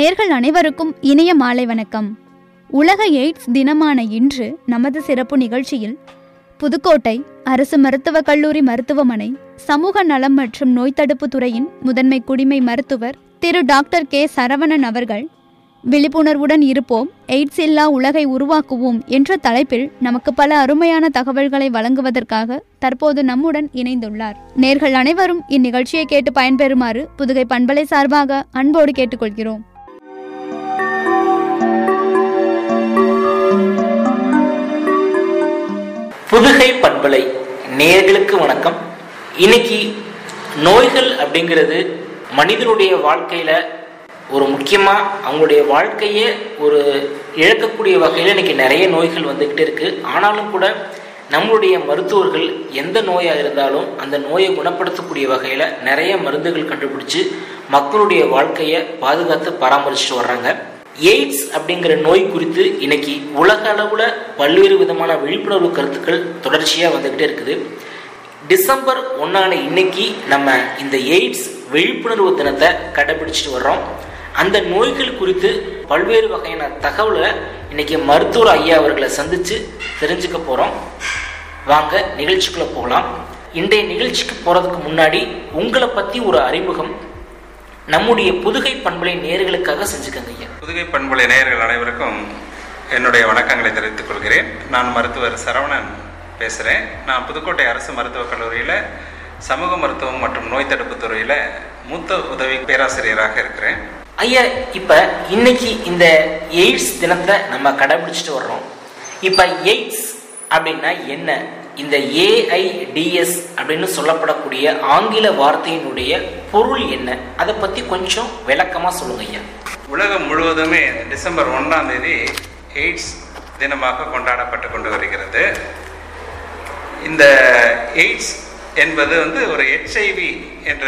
நேர்கள் அனைவருக்கும் இனிய மாலை வணக்கம் உலக எய்ட்ஸ் தினமான இன்று நமது சிறப்பு நிகழ்ச்சியில் புதுக்கோட்டை அரசு மருத்துவக் கல்லூரி மருத்துவமனை சமூக நலம் மற்றும் நோய் தடுப்பு துறையின் முதன்மை குடிமை மருத்துவர் திரு டாக்டர் கே சரவணன் அவர்கள் விழிப்புணர்வுடன் இருப்போம் எய்ட்ஸ் இல்லா உலகை உருவாக்குவோம் என்ற தலைப்பில் நமக்கு பல அருமையான தகவல்களை வழங்குவதற்காக தற்போது நம்முடன் இணைந்துள்ளார் நேர்கள் அனைவரும் இந்நிகழ்ச்சியை கேட்டு பயன்பெறுமாறு புதுகை பண்பலை சார்பாக அன்போடு கேட்டுக்கொள்கிறோம் புதுகை பண்பலை நேர்களுக்கு வணக்கம் இன்னைக்கு நோய்கள் அப்படிங்கிறது மனிதனுடைய வாழ்க்கையில ஒரு முக்கியமா அவங்களுடைய வாழ்க்கையே ஒரு இழக்கக்கூடிய வகையில் இன்னைக்கு நிறைய நோய்கள் வந்துகிட்டே இருக்கு ஆனாலும் கூட நம்மளுடைய மருத்துவர்கள் எந்த நோயாக இருந்தாலும் அந்த நோயை குணப்படுத்தக்கூடிய வகையில் நிறைய மருந்துகள் கண்டுபிடிச்சு மக்களுடைய வாழ்க்கையை பாதுகாத்து பராமரிச்சுட்டு வர்றாங்க எய்ட்ஸ் அப்படிங்கிற நோய் குறித்து இன்னைக்கு உலக அளவில் பல்வேறு விதமான விழிப்புணர்வு கருத்துக்கள் தொடர்ச்சியாக வந்துக்கிட்டே இருக்குது டிசம்பர் ஒன்றான இன்னைக்கு நம்ம இந்த எய்ட்ஸ் விழிப்புணர்வு தினத்தை கடைபிடிச்சிட்டு வர்றோம் அந்த நோய்கள் குறித்து பல்வேறு வகையான தகவலை இன்னைக்கு மருத்துவர் ஐயா அவர்களை சந்தித்து தெரிஞ்சுக்க போகிறோம் வாங்க நிகழ்ச்சிக்குள்ளே போகலாம் இன்றைய நிகழ்ச்சிக்கு போகிறதுக்கு முன்னாடி உங்களை பற்றி ஒரு அறிமுகம் நம்முடைய புதுகை பண்பலை நேர்களுக்காக செஞ்சுக்கங்க ஐயா புதுகை பண்புலை நேயர்கள் அனைவருக்கும் என்னுடைய வணக்கங்களை தெரிவித்துக் கொள்கிறேன் நான் மருத்துவர் சரவணன் பேசுகிறேன் நான் புதுக்கோட்டை அரசு மருத்துவக் கல்லூரியில் சமூக மருத்துவம் மற்றும் நோய் தடுப்பு துறையில் மூத்த உதவி பேராசிரியராக இருக்கிறேன் ஐயா இப்போ இன்னைக்கு இந்த எய்ட்ஸ் தினத்தை நம்ம கடைபிடிச்சிட்டு வர்றோம் இப்போ எய்ட்ஸ் அப்படின்னா என்ன இந்த ஏஐடிஎஸ் அப்படின்னு சொல்லப்படக்கூடிய ஆங்கில வார்த்தையினுடைய பொருள் என்ன அதை பற்றி கொஞ்சம் விளக்கமாக சொல்லுங்க ஐயா உலகம் முழுவதுமே டிசம்பர் ஒன்றாம் தேதி எய்ட்ஸ் தினமாக கொண்டாடப்பட்டு கொண்டு வருகிறது இந்த எய்ட்ஸ் என்பது வந்து ஒரு ஹெச்ஐவி என்ற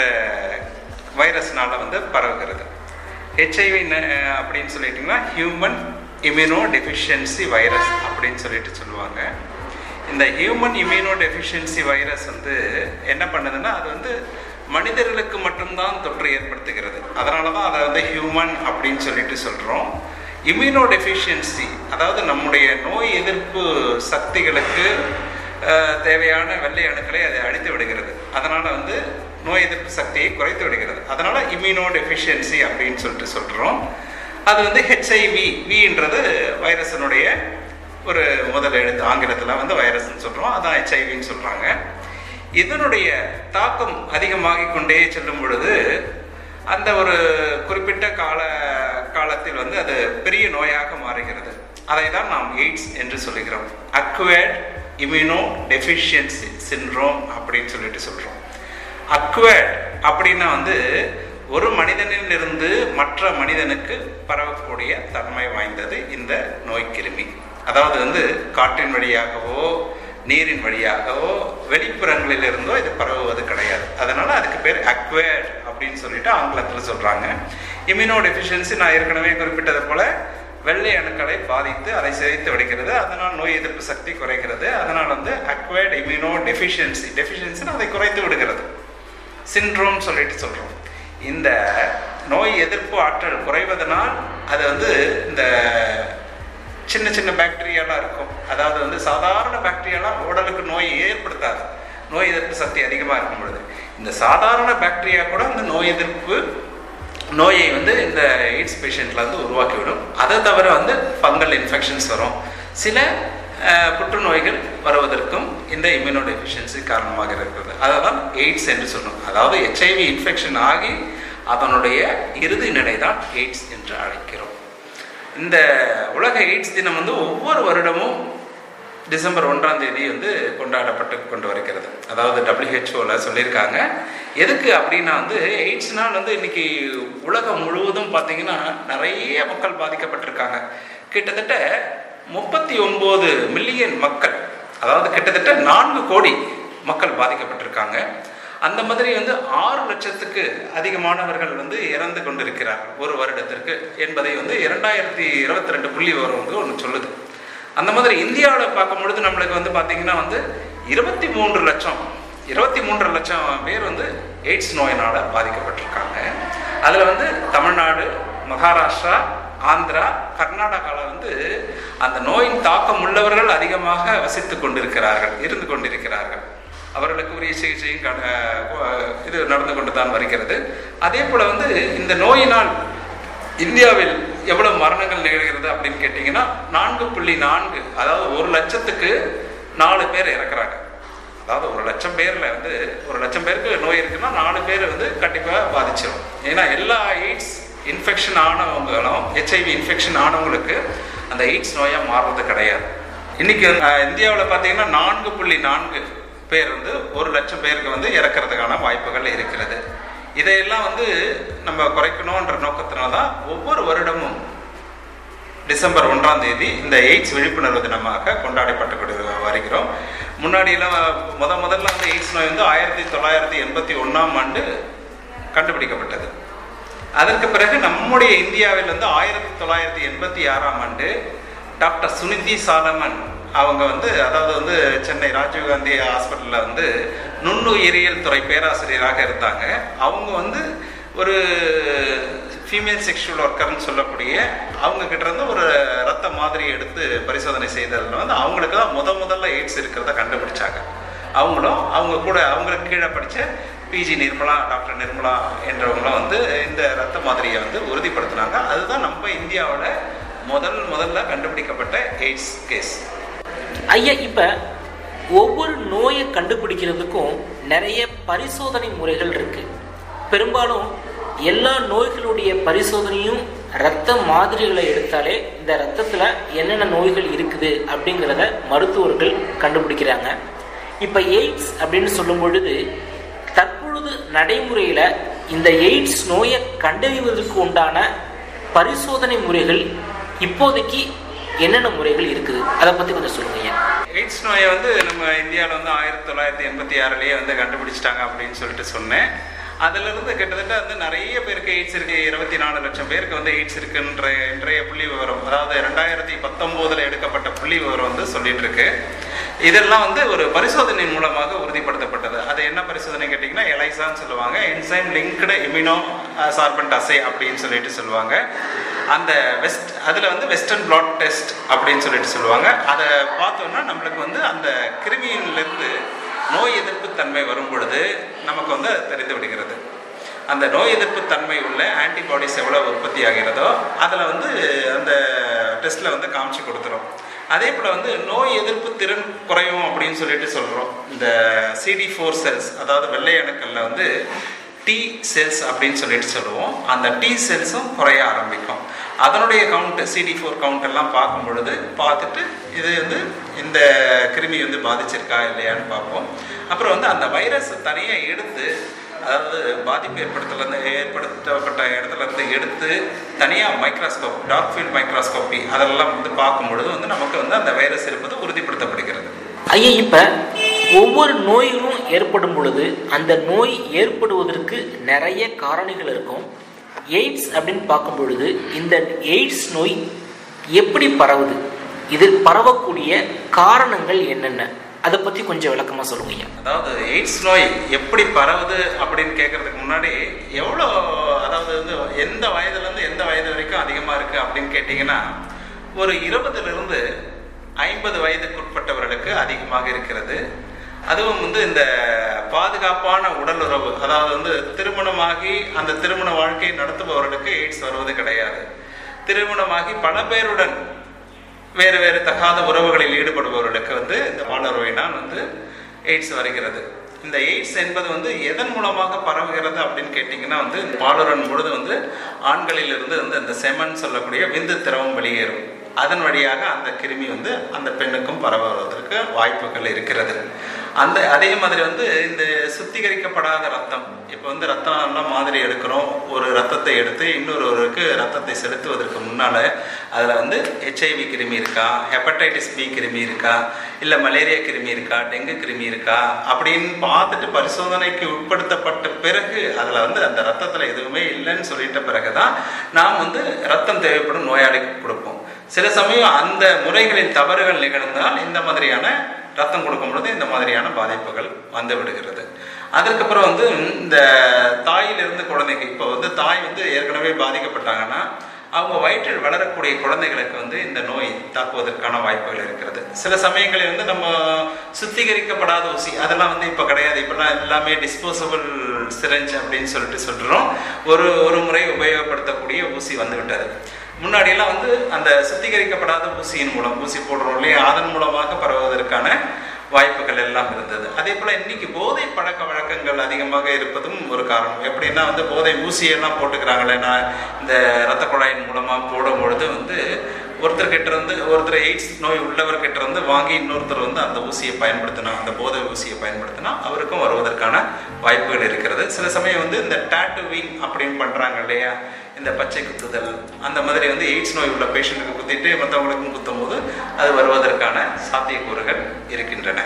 வைரஸ்னால வந்து பரவுகிறது ஹெச்ஐவி அப்படின்னு சொல்லிட்டிங்கன்னா ஹியூமன் இம்யூனோ டெஃபிஷியன்சி வைரஸ் அப்படின்னு சொல்லிட்டு சொல்லுவாங்க இந்த ஹியூமன் இம்யூனோ டெஃபிஷியன்சி வைரஸ் வந்து என்ன பண்ணுதுன்னா அது வந்து மனிதர்களுக்கு மட்டும்தான் தொற்று ஏற்படுத்துகிறது அதனால தான் அதை வந்து ஹியூமன் அப்படின்னு சொல்லிட்டு சொல்கிறோம் இம்யூனோ டெஃபிஷியன்சி அதாவது நம்முடைய நோய் எதிர்ப்பு சக்திகளுக்கு அஹ், தேவையான வெள்ளை அணுக்களை அது அழித்து விடுகிறது அதனால் வந்து நோய் எதிர்ப்பு சக்தியை குறைத்து விடுகிறது அதனால் இம்யூனோ டெஃபிஷியன்சி அப்படின்னு சொல்லிட்டு சொல்கிறோம் அது வந்து ஹெச்ஐவி வின்றது வைரஸினுடைய ஒரு முதல் எழுத்து ஆங்கிலத்தில் வந்து வைரஸ்ன்னு சொல்கிறோம் அதான் ஹெச்ஐவின்னு சொல்கிறாங்க இதனுடைய தாக்கம் அதிகமாகிக் கொண்டே செல்லும் பொழுது அந்த ஒரு குறிப்பிட்ட கால காலத்தில் வந்து அது பெரிய நோயாக மாறுகிறது அதை தான் நாம் எய்ட்ஸ் என்று சொல்லுகிறோம் அக்வேர்ட் இம்யூனோ டெஃபிஷியன்சி சின்ரோம் அப்படின்னு சொல்லிட்டு சொல்கிறோம் அக்வேர்ட் அப்படின்னா வந்து ஒரு மனிதனிலிருந்து மற்ற மனிதனுக்கு பரவக்கூடிய தன்மை வாய்ந்தது இந்த நோய்க்கிருமி அதாவது வந்து காற்றின் வழியாகவோ நீரின் வழியாகவோ வெளிப்புறங்களில் இருந்தோ இது பரவுவது கிடையாது அதனால அதுக்கு பேர் அக்வேர்ட் அப்படின்னு சொல்லிட்டு ஆங்கிலத்தில் சொல்றாங்க இம்யூனோ டெஃபிஷியன்சி நான் ஏற்கனவே குறிப்பிட்டது போல வெள்ளை அணுக்களை பாதித்து அதை சிதைத்து விடுகிறது அதனால் நோய் எதிர்ப்பு சக்தி குறைகிறது அதனால் வந்து அக்வேர்ட் இம்யூனோ டெஃபிஷியன்சி டெஃபிஷியன்சி அதை குறைத்து விடுகிறது சின்ட்ரோம் சொல்லிட்டு சொல்றோம் இந்த நோய் எதிர்ப்பு ஆற்றல் குறைவதனால் அது வந்து இந்த சின்ன சின்ன பாக்டீரியாலாம் இருக்கும் அதாவது வந்து சாதாரண பாக்டீரியாலாம் உடலுக்கு நோய் ஏற்படுத்தாது நோய் எதிர்ப்பு சக்தி அதிகமாக இருக்கும் பொழுது இந்த சாதாரண பாக்டீரியா கூட இந்த நோய் எதிர்ப்பு நோயை வந்து இந்த எய்ட்ஸ் பேஷண்ட்ல வந்து உருவாக்கிவிடும் அதை தவிர வந்து ஃபங்கல் இன்ஃபெக்ஷன்ஸ் வரும் சில அஹ், புற்றுநோய்கள் வருவதற்கும் இந்த இம்யூனோ டெஃபிஷியன்சி காரணமாக இருக்கிறது அதை தான் எய்ட்ஸ் என்று சொன்னோம் அதாவது ஹெச்ஐவி இன்ஃபெக்ஷன் ஆகி அதனுடைய இறுதி நிலை தான் எய்ட்ஸ் என்று அழைக்கிறோம் இந்த உலக எய்ட்ஸ் தினம் வந்து ஒவ்வொரு வருடமும் டிசம்பர் ஒன்றாம் தேதி வந்து கொண்டாடப்பட்டு கொண்டு வருகிறது அதாவது டபிள்யூஹெச்ஓவில் சொல்லியிருக்காங்க எதுக்கு அப்படின்னா வந்து எய்ட்ஸ்னால் வந்து இன்னைக்கு உலகம் முழுவதும் பார்த்தீங்கன்னா நிறைய மக்கள் பாதிக்கப்பட்டிருக்காங்க கிட்டத்தட்ட முப்பத்தி ஒம்பது மில்லியன் மக்கள் அதாவது கிட்டத்தட்ட நான்கு கோடி மக்கள் பாதிக்கப்பட்டிருக்காங்க அந்த மாதிரி வந்து ஆறு லட்சத்துக்கு அதிகமானவர்கள் வந்து இறந்து கொண்டிருக்கிறார்கள் ஒரு வருடத்திற்கு என்பதை வந்து இரண்டாயிரத்தி இருபத்தி ரெண்டு புள்ளி விவரம் வந்து ஒன்று சொல்லுது அந்த மாதிரி இந்தியாவில் பார்க்கும் பொழுது நம்மளுக்கு வந்து பார்த்தீங்கன்னா வந்து இருபத்தி மூன்று லட்சம் இருபத்தி மூன்று லட்சம் பேர் வந்து எய்ட்ஸ் நோயினால் பாதிக்கப்பட்டிருக்காங்க அதில் வந்து தமிழ்நாடு மகாராஷ்டிரா ஆந்திரா கர்நாடகாவில் வந்து அந்த நோயின் தாக்கம் உள்ளவர்கள் அதிகமாக வசித்து கொண்டிருக்கிறார்கள் இருந்து கொண்டிருக்கிறார்கள் அவர்களுக்கு உரிய சிகிச்சையும் கட- அஹ் இது நடந்து கொண்டு தான் வருகிறது அதே போல் வந்து இந்த நோயினால் இந்தியாவில் எவ்வளவு மரணங்கள் நிகழ்கிறது அப்படின்னு கேட்டிங்கன்னா நான்கு புள்ளி நான்கு அதாவது ஒரு லட்சத்துக்கு நாலு பேர் இறக்குறாங்க அதாவது ஒரு லட்சம் பேரில் வந்து ஒரு லட்சம் பேருக்கு நோய் இருக்குன்னா நாலு பேர் வந்து கண்டிப்பாக பாதிச்சிடும் ஏன்னா எல்லா எய்ட்ஸ் இன்ஃபெக்ஷன் ஆனவங்களும் ஹெச்ஐவி இன்ஃபெக்ஷன் ஆனவங்களுக்கு அந்த எய்ட்ஸ் நோயாக மாறுறது கிடையாது இன்னைக்கு இந்தியாவில் பார்த்தீங்கன்னா நான்கு புள்ளி நான்கு பேர் வந்து ஒரு லட்சம் பேருக்கு வந்து இறக்கிறதுக்கான வாய்ப்புகள் இருக்கிறது இதையெல்லாம் வந்து நம்ம குறைக்கணுன்ற நோக்கத்தினால தான் ஒவ்வொரு வருடமும் டிசம்பர் ஒன்றாம் தேதி இந்த எய்ட்ஸ் விழிப்புணர்வு தினமாக கொண்டாடப்பட்டு கொண்டு வருகிறோம் முன்னாடியெல்லாம் முத முதல்ல வந்து எய்ட்ஸ் நோய் வந்து ஆயிரத்தி தொள்ளாயிரத்தி எண்பத்தி ஒன்றாம் ஆண்டு கண்டுபிடிக்கப்பட்டது அதற்கு பிறகு நம்முடைய இந்தியாவில் வந்து ஆயிரத்தி தொள்ளாயிரத்தி எண்பத்தி ஆறாம் ஆண்டு டாக்டர் சுனிதி சாலமன் அவங்க வந்து அதாவது வந்து சென்னை ராஜீவ்காந்தி ஹாஸ்பிட்டலில் வந்து நுண்ணுயிரியல் துறை பேராசிரியராக இருந்தாங்க அவங்க வந்து ஒரு ஃபீமேல் செக்ஷுவல் ஒர்க்கர்னு சொல்லக்கூடிய அவங்க கிட்ட இருந்து ஒரு ரத்த மாதிரி எடுத்து பரிசோதனை செய்ததில் வந்து அவங்களுக்கு தான் முத முதல்ல எய்ட்ஸ் இருக்கிறத கண்டுபிடிச்சாங்க அவங்களும் அவங்க கூட அவங்களுக்கு கீழே படித்த பிஜி நிர்மலா டாக்டர் நிர்மலா என்றவங்களும் வந்து இந்த ரத்த மாதிரியை வந்து உறுதிப்படுத்தினாங்க அதுதான் நம்ம இந்தியாவோட முதல் முதல்ல கண்டுபிடிக்கப்பட்ட எய்ட்ஸ் கேஸ் ஐயா இப்ப ஒவ்வொரு நோயை கண்டுபிடிக்கிறதுக்கும் நிறைய பரிசோதனை முறைகள் இருக்கு பெரும்பாலும் எல்லா நோய்களுடைய பரிசோதனையும் ரத்த மாதிரிகளை எடுத்தாலே இந்த ரத்தத்துல என்னென்ன நோய்கள் இருக்குது அப்படிங்கிறத மருத்துவர்கள் கண்டுபிடிக்கிறாங்க இப்ப எய்ட்ஸ் அப்படின்னு சொல்லும் பொழுது தற்பொழுது நடைமுறையில இந்த எய்ட்ஸ் நோயை கண்டறிவதற்கு உண்டான பரிசோதனை முறைகள் இப்போதைக்கு என்னென்ன முறைகள் இருக்குது அதை பத்தி கொஞ்சம் சொல்லுங்க ஐயா எய்ட்ஸ் நோயை வந்து நம்ம இந்தியாவில் வந்து ஆயிரத்தி தொள்ளாயிரத்தி எண்பத்தி ஆறுலேயே வந்து கண்டுபிடிச்சிட்டாங்க அப்படின்னு சொல்லிட்டு சொன்னேன் அதுல இருந்து கிட்டத்தட்ட வந்து நிறைய பேருக்கு எய்ட்ஸ் இருக்கு இருபத்தி நாலு லட்சம் பேருக்கு வந்து எய்ட்ஸ் இருக்குன்ற இன்றைய புள்ளி விவரம் அதாவது ரெண்டாயிரத்தி பத்தொம்போதுல எடுக்கப்பட்ட புள்ளி விவரம் வந்து சொல்லிட்டு இருக்கு இதெல்லாம் வந்து ஒரு பரிசோதனை மூலமாக உறுதிப்படுத்தப்பட்டது அது என்ன பரிசோதனை கேட்டிங்கன்னா எலைசான்னு சொல்லுவாங்க என்சைம் லிங்க்டு இம்யூனோ சார்பன்ட் அசை அப்படின்னு சொல்லிட்டு சொல்லுவாங்க அந்த வெஸ்ட் அதில் வந்து வெஸ்டர்ன் பிளாட் டெஸ்ட் அப்படின்னு சொல்லிட்டு சொல்லுவாங்க அதை பார்த்தோன்னா நம்மளுக்கு வந்து அந்த கிருமியிலிருந்து நோய் எதிர்ப்பு தன்மை வரும் பொழுது நமக்கு வந்து அது தெரிந்து விடுகிறது அந்த நோய் எதிர்ப்பு தன்மை உள்ள ஆன்டிபாடிஸ் எவ்வளோ உற்பத்தி ஆகிறதோ அதில் வந்து அந்த டெஸ்ட்டில் வந்து காமிச்சு கொடுத்துரும் அதே போல் வந்து நோய் எதிர்ப்பு திறன் குறையும் அப்படின்னு சொல்லிட்டு சொல்கிறோம் இந்த சிடி ஃபோர் செல்ஸ் அதாவது வெள்ளை அணுக்களில் வந்து டி செல்ஸ் அப்படின்னு சொல்லிட்டு சொல்லுவோம் அந்த டி செல்ஸும் குறைய ஆரம்பிக்கும் அதனுடைய கவுண்ட் சிடி ஃபோர் கவுண்ட் எல்லாம் பார்க்கும் பொழுது பார்த்துட்டு இது வந்து இந்த கிருமி வந்து பாதிச்சிருக்கா இல்லையான்னு பார்ப்போம் அப்புறம் வந்து அந்த வைரஸ் தனியாக எடுத்து அதாவது பாதிப்பு ஏற்படுத்தலேருந்து ஏற்படுத்தப்பட்ட இடத்துல இருந்து எடுத்து தனியாக மைக்ராஸ்கோப் டார்க் ஃபீல்ட் மைக்ராஸ்கோப்பி அதெல்லாம் வந்து பார்க்கும் பொழுது வந்து நமக்கு வந்து அந்த வைரஸ் இருப்பது உறுதிப்படுத்தப்படுகிறது ஐயா இப்ப ஒவ்வொரு நோய்களும் ஏற்படும் பொழுது அந்த நோய் ஏற்படுவதற்கு நிறைய காரணிகள் இருக்கும் எய்ட்ஸ் அப்படின்னு பார்க்கும் பொழுது இந்த எய்ட்ஸ் நோய் எப்படி பரவுது இது பரவக்கூடிய காரணங்கள் என்னென்ன அதை பத்தி கொஞ்சம் விளக்கமா சொல்லுங்க ஐயா அதாவது எய்ட்ஸ் நோய் எப்படி பரவுது அப்படின்னு கேட்கறதுக்கு முன்னாடி எவ்வளோ அதாவது வந்து எந்த வயதுலேருந்து எந்த வயது வரைக்கும் அதிகமாக இருக்குது அப்படின்னு கேட்டிங்கன்னா ஒரு இருபதுலேருந்து ஐம்பது வயதுக்குட்பட்டவர்களுக்கு அதிகமாக இருக்கிறது அதுவும் வந்து இந்த பாதுகாப்பான உடல் உறவு அதாவது வந்து திருமணமாகி அந்த திருமண வாழ்க்கையை நடத்துபவர்களுக்கு எய்ட்ஸ் வருவது கிடையாது திருமணமாகி பல பேருடன் வேறு வேறு தகாத உறவுகளில் ஈடுபடுபவர்களுக்கு வந்து இந்த பாலுறவினால் வந்து எய்ட்ஸ் வருகிறது இந்த எய்ட்ஸ் என்பது வந்து எதன் மூலமாக பரவுகிறது அப்படின்னு கேட்டிங்கன்னா வந்து இந்த பாலுறன் பொழுது வந்து ஆண்களில் இருந்து வந்து அந்த செமன் சொல்லக்கூடிய விந்து திரவம் வெளியேறும் அதன் வழியாக அந்த கிருமி வந்து அந்த பெண்ணுக்கும் பரவுவதற்கு வாய்ப்புகள் இருக்கிறது அந்த அதே மாதிரி வந்து இந்த சுத்திகரிக்கப்படாத ரத்தம் இப்போ வந்து ரத்தம் எல்லாம் மாதிரி எடுக்கிறோம் ஒரு ரத்தத்தை எடுத்து இன்னொருவருக்கு ரத்தத்தை செலுத்துவதற்கு முன்னால் அதில் வந்து ஹெச்ஐவி கிருமி இருக்கா ஹெப்படைட்டிஸ் பி கிருமி இருக்கா இல்லை மலேரியா கிருமி இருக்கா டெங்கு கிருமி இருக்கா அப்படின்னு பார்த்துட்டு பரிசோதனைக்கு உட்படுத்தப்பட்ட பிறகு அதில் வந்து அந்த ரத்தத்தில் எதுவுமே இல்லைன்னு சொல்லிட்ட பிறகு தான் நாம் வந்து ரத்தம் தேவைப்படும் நோயாளிக்கு கொடுப்போம் சில சமயம் அந்த முறைகளின் தவறுகள் நிகழ்ந்தால் இந்த மாதிரியான ரத்தம் கொடுக்கும் பொழுது இந்த மாதிரியான பாதிப்புகள் வந்து விடுகிறது அதற்கப்புறம் வந்து இந்த தாயிலிருந்து குழந்தைக்கு இப்போ வந்து தாய் வந்து ஏற்கனவே பாதிக்கப்பட்டாங்கன்னா அவங்க வயிற்றில் வளரக்கூடிய குழந்தைகளுக்கு வந்து இந்த நோய் தாக்குவதற்கான வாய்ப்புகள் இருக்கிறது சில சமயங்களில் வந்து நம்ம சுத்திகரிக்கப்படாத ஊசி அதெல்லாம் வந்து இப்போ கிடையாது இப்போல்லாம் எல்லாமே டிஸ்போசபிள் சிரஞ்ச் அப்படின்னு சொல்லிட்டு சொல்கிறோம் ஒரு ஒரு முறை உபயோகப்படுத்தக்கூடிய ஊசி வந்து விட்டது முன்னாடியெல்லாம் வந்து அந்த சுத்திகரிக்கப்படாத ஊசியின் மூலம் ஊசி போடுறோம் இல்லையா அதன் மூலமாக பரவுவதற்கான வாய்ப்புகள் எல்லாம் இருந்தது அதே போல இன்னைக்கு போதை பழக்க வழக்கங்கள் அதிகமாக இருப்பதும் ஒரு காரணம் எப்படின்னா வந்து போதை ஊசியெல்லாம் போட்டுக்கிறாங்களே நான் இந்த ரத்த குழாயின் மூலமா போடும் பொழுது வந்து ஒருத்தர் கிட்ட இருந்து ஒருத்தர் எய்ட்ஸ் நோய் உள்ளவர் கிட்ட இருந்து வாங்கி இன்னொருத்தர் வந்து அந்த ஊசியை பயன்படுத்தினா அந்த போதை ஊசியை பயன்படுத்தினா அவருக்கும் வருவதற்கான வாய்ப்புகள் இருக்கிறது சில சமயம் வந்து இந்த டாட்டுவிங் அப்படின்னு பண்றாங்க இல்லையா இந்த பச்சை குத்துதல் அந்த மாதிரி வந்து எய்ட்ஸ் நோய் உள்ள பேஷண்ட்டுக்கு குத்திட்டு மற்றவங்களுக்கும் குத்தும் போது அது வருவதற்கான சாத்தியக்கூறுகள் இருக்கின்றன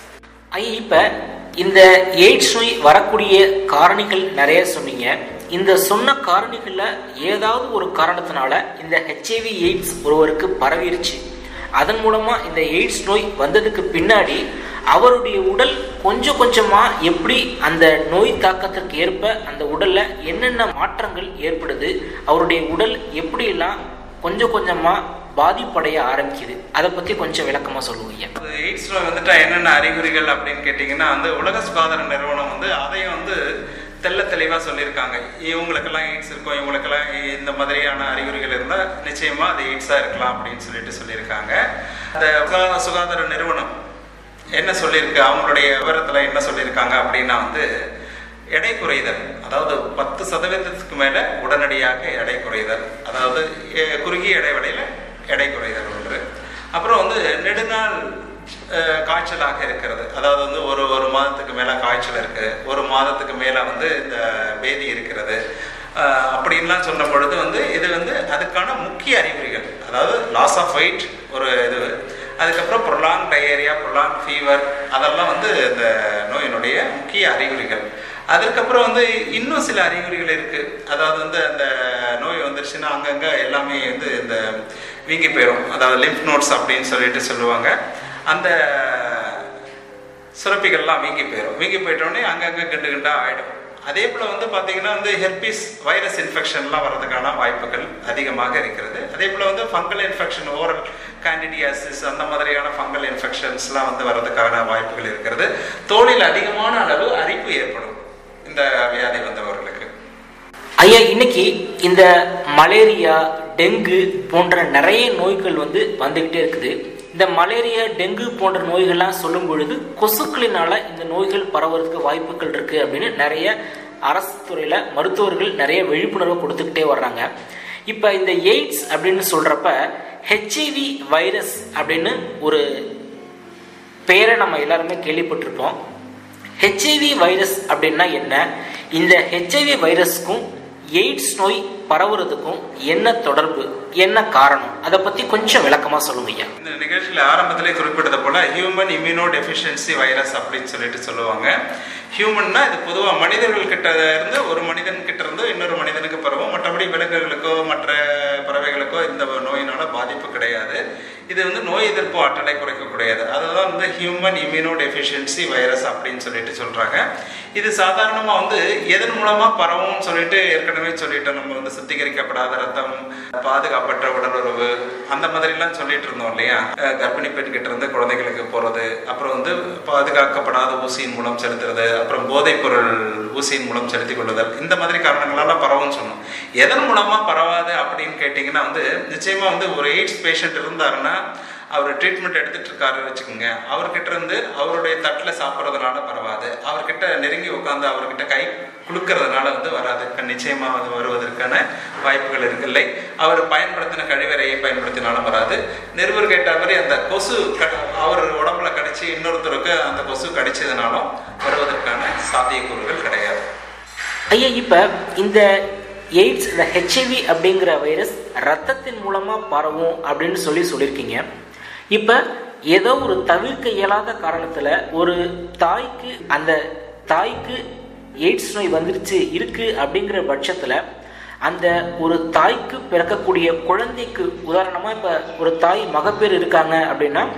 ஐயா இப்ப இந்த எய்ட்ஸ் நோய் வரக்கூடிய காரணிகள் நிறைய சொன்னீங்க இந்த சொன்ன காரணிகள்ல ஏதாவது ஒரு காரணத்தினால இந்த ஹெச்ஐவி எய்ட்ஸ் ஒருவருக்கு பரவிருச்சு அதன் மூலமா இந்த எய்ட்ஸ் நோய் வந்ததுக்கு பின்னாடி அவருடைய உடல் கொஞ்சம் கொஞ்சமா எப்படி அந்த நோய் தாக்கத்திற்கு ஏற்ப அந்த உடல்ல என்னென்ன மாற்றங்கள் ஏற்படுது அவருடைய உடல் எப்படியெல்லாம் கொஞ்சம் கொஞ்சமா பாதிப்படைய ஆரம்பிக்குது அதை பத்தி கொஞ்சம் விளக்கமா சொல்லுவீங்க எய்ட்ஸ் நோய் வந்துட்டா என்னென்ன அறிகுறிகள் அப்படின்னு கேட்டிங்கன்னா வந்து உலக சுகாதார நிறுவனம் வந்து அதையும் வந்து தெள்ள தெளிவாக சொல்லியிருக்காங்க இவங்களுக்கெல்லாம் எய்ட்ஸ் இருக்கும் இவங்களுக்கெல்லாம் இந்த மாதிரியான அறிகுறிகள் இருந்தால் நிச்சயமாக அது எய்ட்ஸாக இருக்கலாம் அப்படின்னு சொல்லிட்டு சொல்லியிருக்காங்க அந்த உலக சுகாதார நிறுவனம் என்ன சொல்லியிருக்கு அவங்களுடைய விவரத்தில் என்ன சொல்லியிருக்காங்க அப்படின்னா வந்து எடை குறைதல் அதாவது பத்து சதவீதத்துக்கு மேலே உடனடியாக எடை குறைதல் அதாவது எ- குறுகிய இடைவெளியில் எடை குறைதல் ஒன்று அப்புறம் வந்து நெடுநாள் அஹ், காய்ச்சலாக இருக்கிறது அதாவது வந்து ஒரு ஒரு மாதத்துக்கு மேலே காய்ச்சல் இருக்கு ஒரு மாதத்துக்கு மேலே வந்து இந்த பேதி இருக்கிறது அஹ், அப்படின்லாம் சொன்ன பொழுது வந்து இது வந்து அதுக்கான முக்கிய அறிகுறிகள் அதாவது லாஸ் ஆஃப் வெயிட் ஒரு இது அதுக்கப்புறம் ப்ரொலாங் டயேரியா ப்ரொலாங் ஃபீவர் அதெல்லாம் வந்து இந்த நோயினுடைய முக்கிய அறிகுறிகள் அதற்கப்புறம் வந்து இன்னும் சில அறிகுறிகள் இருக்கு அதாவது வந்து அந்த நோய் வந்துருச்சுன்னா அங்கங்க எல்லாமே வந்து இந்த வீங்கி போயிடும் அதாவது லிம்ப் நோட்ஸ் அப்படின்னு சொல்லிட்டு சொல்லுவாங்க அந்த சுரப்பிகள்லாம் வீங்கி போயிடும் வீங்கி போயிட்டோடனே அங்கங்கே கண்டு கண்டா ஆயிடும் அதே போல் வந்து பார்த்தீங்கன்னா வந்து ஹெர்பிஸ் வைரஸ் இன்ஃபெக்ஷன்லாம் வரதுக்கான வாய்ப்புகள் அதிகமாக இருக்கிறது அதே போல் வந்து ஃபங்கல் இன்ஃபெக்ஷன் ஓரல் கேண்டிடியாசிஸ் அந்த மாதிரியான ஃபங்கல் இன்ஃபெக்ஷன்ஸ்லாம் வந்து வரதுக்கான வாய்ப்புகள் இருக்கிறது தோலில் அதிகமான அளவு அரிப்பு ஏற்படும் இந்த வியாதி வந்தவர்களுக்கு ஐயா இன்னைக்கு இந்த மலேரியா டெங்கு போன்ற நிறைய நோய்கள் வந்து வந்துகிட்டே இருக்குது இந்த மலேரியா டெங்கு போன்ற நோய்கள்லாம் சொல்லும் பொழுது கொசுக்களினால இந்த நோய்கள் பரவறதுக்கு வாய்ப்புகள் இருக்கு அப்படின்னு நிறைய அரசு துறையில மருத்துவர்கள் நிறைய விழிப்புணர்வு கொடுத்துக்கிட்டே வர்றாங்க இப்ப இந்த எய்ட்ஸ் அப்படின்னு சொல்றப்ப ஹெச்ஐவி வைரஸ் அப்படின்னு ஒரு பெயரை நம்ம எல்லாருமே கேள்விப்பட்டிருப்போம் ஹெச்ஐவி வைரஸ் அப்படின்னா என்ன இந்த ஹெச்ஐவி வைரஸ்க்கும் எய்ட்ஸ் நோய் பரவுறதுக்கும் என்ன தொடர்பு என்ன காரணம் அதை பத்தி கொஞ்சம் விளக்கமா சொல்லுங்க ஐயா இந்த நிகழ்ச்சியில் ஆரம்பத்திலே குறிப்பிட்டது போல ஹியூமன் இம்யூனோ டெஃபிஷியன்சி வைரஸ் அப்படின்னு சொல்லிட்டு சொல்லுவாங்க ஹியூமன்னா இது பொதுவாக மனிதர்கள் கிட்ட இருந்து ஒரு மனிதன் கிட்ட இருந்து இன்னொரு மனிதனுக்கு பரவும் மற்றபடி விலங்குகளுக்கோ மற்ற பறவைகளுக்கோ இந்த நோயினால பாதிப்பு கிடையாது இது வந்து நோய் எதிர்ப்பு ஆற்றலை குறைக்கக்கூடியது அதுதான் வந்து ஹியூமன் இம்யூனோ டெஃபிஷியன்சி வைரஸ் அப்படின்னு சொல்லிட்டு சொல்றாங்க இது சாதாரணமாக வந்து எதன் மூலமா பரவும்னு சொல்லிட்டு ஏற்கனவே சொல்லிட்டோம் நம்ம வந்து சுத்திகரிக்கப்படாத ரத்தம் பாதுகாப்பற்ற உடலுறவு அந்த மாதிரிலாம் சொல்லிட்டு இருந்தோம் இல்லையா அஹ் கர்ப்பிணி பெண் கிட்ட இருந்து குழந்தைகளுக்கு போறது அப்புறம் வந்து பாதுகாக்கப்படாத ஊசியின் மூலம் செலுத்துறது அப்புறம் போதைப் பொருள் ஊசியின் மூலம் செலுத்திக் கொள்ளுதல் இந்த மாதிரி காரணங்களால பரவும்னு சொன்னோம் எதன் மூலமா பரவாது அப்படின்னு கேட்டிங்கன்னா வந்து நிச்சயமா வந்து ஒரு எய்ட்ஸ் பேஷண்ட் இருந்தாருன்னா அவர் ட்ரீட்மெண்ட் எடுத்துட்டு இருக்காரு வச்சுக்கோங்க அவர்கிட்ட இருந்து அவருடைய தட்டில் சாப்பிட்றதுனால பரவாது அவர்கிட்ட நெருங்கி உட்காந்து அவர்கிட்ட கை குலுக்கிறதுனால வந்து வராது நிச்சயமா அது வருவதற்கான வாய்ப்புகள் இருக்குல்லை அவர் பயன்படுத்தின கழிவறையை பயன்படுத்தினாலும் வராது நிருபர் கேட்ட மாதிரி அந்த கொசு க- அவர் உடம்புல கடிச்சு இன்னொருத்தருக்கு அந்த கொசு கடிச்சதுனாலும் வருவதற்கான சாத்தியக்கூறுகள் கிடையாது ஐயா இப்ப இந்த எய்ட்ஸ் இந்த ஹெச்ஐவி அப்படிங்கிற வைரஸ் ரத்தத்தின் மூலமா பரவும் அப்படின்னு சொல்லி சொல்லியிருக்கீங்க இப்ப ஏதோ ஒரு தவிர்க்க இயலாத காரணத்துல ஒரு தாய்க்கு அந்த தாய்க்கு எய்ட்ஸ் நோய் வந்துருச்சு இருக்கு அப்படிங்கிற பட்சத்துல அந்த ஒரு தாய்க்கு பிறக்கக்கூடிய குழந்தைக்கு உதாரணமா இப்ப ஒரு தாய் மகப்பேறு இருக்காங்க அப்படின்னா